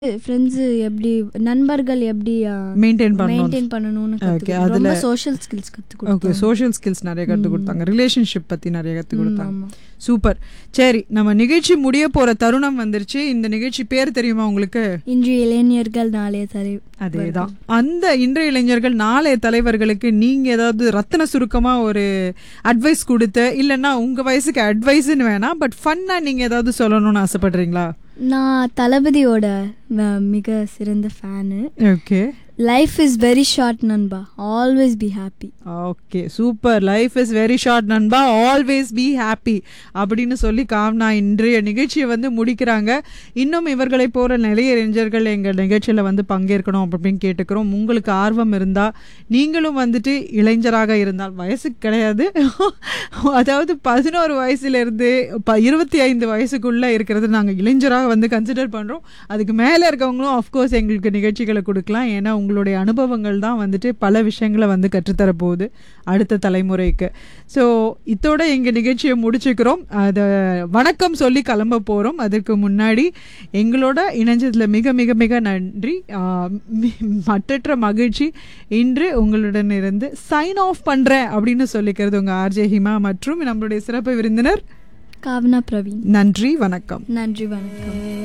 Friends எப்படி நண்பர்கள் எப்படி மெயின்டைன் பண்ணணும் மெயின்டைன் பண்ணணும்னு Okay, கற்றுக் அதுல- ரொம்ப சோஷியல் ஸ்கில்ஸ் கற்றுக் ஓகே சோஷியல் ஸ்கில்ஸ் நிறைய கற்றுக் ம். கொடுத்தாங்க ரிலேஷன்ஷிப் பற்றி நிறைய கற்றுக் கொடுத்தாங்க ஆமாம் சூப்பர் சரி நம்ம நிகழ்ச்சி முடிய போற தருணம் வந்துருச்சு இந்த நிகழ்ச்சி பேர் தெரியுமா உங்களுக்கு இன்று இளைஞர்கள் நாளைய தலை அதேதான் அந்த இன்றைய இளைஞர்கள் நாளைய தலைவர்களுக்கு நீங்க ஏதாவது ரத்தின சுருக்கமா ஒரு அட்வைஸ் கொடுத்து இல்லைன்னா உங்க வயசுக்கு அட்வைஸ்னு வேணாம் பட் ஃபன்னா நீங்க ஏதாவது சொல்லணும்னு ஆசைப்படுறீங்களா நான் தளபதியோட ம- மிக சிறந்த fan okay life is very short நண்பா always be happy okay super life is very short நண்பா ஆல்வேஸ் பி ஹாப்பி அப்படின்னு சொல்லி காவ்னா இன்றைய நிகழ்ச்சியை வந்து முடிக்கிறாங்க இன்னும் இவர்களை போற நிறைய இளைஞர்கள் எங்கள் நிகழ்ச்சியில் வந்து பங்கேற்கணும் அப்படின்னு கேட்டுக்கிறோம் உங்களுக்கு ஆர்வம் இருந்தா நீங்களும் வந்துட்டு இளைஞராக இருந்தால் வயசுக்கு கிடையாது அதாவது பதினோரு வயசுல இருந்து ப இருபத்தி ஐந்து வயசுக்குள்ள இருக்கிறது நாங்கள் இளைஞராக வந்து கன்சிடர் பண்றோம் அதுக்கு மேலே இருக்கவங்களும் அஃப்கோர்ஸ் எங்களுக்கு நிகழ்ச்சிகளை கொடுக்கலாம் ஏன்னா உங்களுடைய அனுபவங்கள் தான் வந்துட்டு பல விஷயங்களை வந்து கற்றுத்தர போகுது அடுத்த தலைமுறைக்கு ஸோ இதோட எங்கள் நிகழ்ச்சியை முடிச்சுக்கிறோம் அதை வணக்கம் சொல்லி கிளம்ப போகிறோம் அதற்கு முன்னாடி எங்களோட இணைஞ்சதில் மிக மிக மிக நன்றி ஆஹ் மி- மற்றற்ற மகிழ்ச்சி இன்று உங்களுடன் இருந்து சைன் ஆஃப் பண்ணுறேன் அப்படின்னு சொல்லிக்கிறது உங்கள் ஆர்ஜே ஹிமா மற்றும் நம்மளுடைய சிறப்பு விருந்தினர் காவ்னா பிரவீன் நன்றி வணக்கம் நன்றி வணக்கம்